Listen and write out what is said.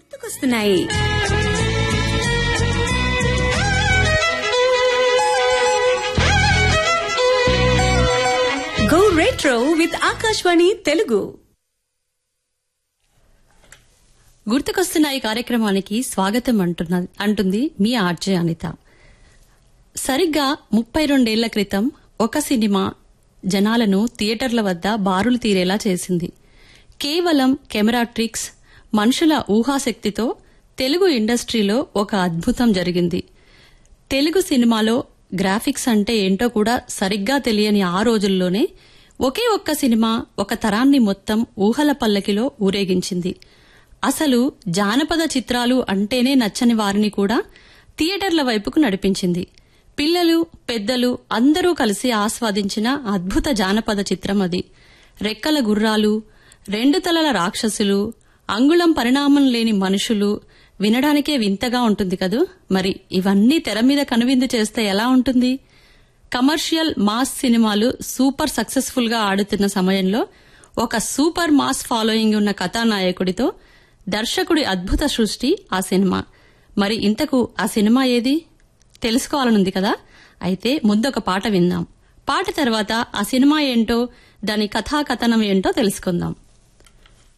గుర్తుకొస్తున్నాయి go retro with Akashvani Telugu గుర్తుకొస్తున్న ఈ కార్యక్రమానికి స్వాగతం అంటున్న అంటుంది మీ ఆర్జే అనిత సరిగ్గా ముప్పై రెండేళ్ల క్రితం ఒక సినిమా జనాలను థియేటర్ల వద్ద బారులు తీరేలా చేసింది కేవలం కెమెరా ట్రిక్స్ మనుషుల ఊహాశక్తితో తెలుగు ఇండస్ట్రీలో ఒక అద్భుతం జరిగింది తెలుగు సినిమాలో గ్రాఫిక్స్ అంటే ఏంటో కూడా సరిగ్గా తెలియని ఆ రోజుల్లోనే ఒకే ఒక్క సినిమా ఒక తరాన్ని మొత్తం ఊహల పల్లకిలో ఊరేగించింది అసలు జానపద చిత్రాలు అంటేనే నచ్చని వారిని కూడా థియేటర్ల వైపుకు నడిపించింది పిల్లలు పెద్దలు అందరూ కలిసి ఆస్వాదించిన అద్భుత జానపద చిత్రం అది రెక్కల గుర్రాలు రెండు తలల రాక్షసులు అంగుళం పరిణామం లేని మనుషులు వినడానికే వింతగా ఉంటుంది కదూ మరి ఇవన్నీ తెర మీద కనువిందు చేస్తే ఎలా ఉంటుంది కమర్షియల్ మాస్ సినిమాలు సూపర్ సక్సెస్ఫుల్ గా ఆడుతున్న సమయంలో ఒక సూపర్ మాస్ ఫాలోయింగ్ ఉన్న కథానాయకుడితో దర్శకుడి అద్భుత సృష్టి ఆ సినిమా మరి ఇంతకు ఆ సినిమా ఏది తెలుసుకోవాలనుంది కదా అయితే ముందొక పాట విందాం పాట తర్వాత ఆ సినిమా ఏంటో దాని కథాకథనం ఏంటో తెలుసుకుందాం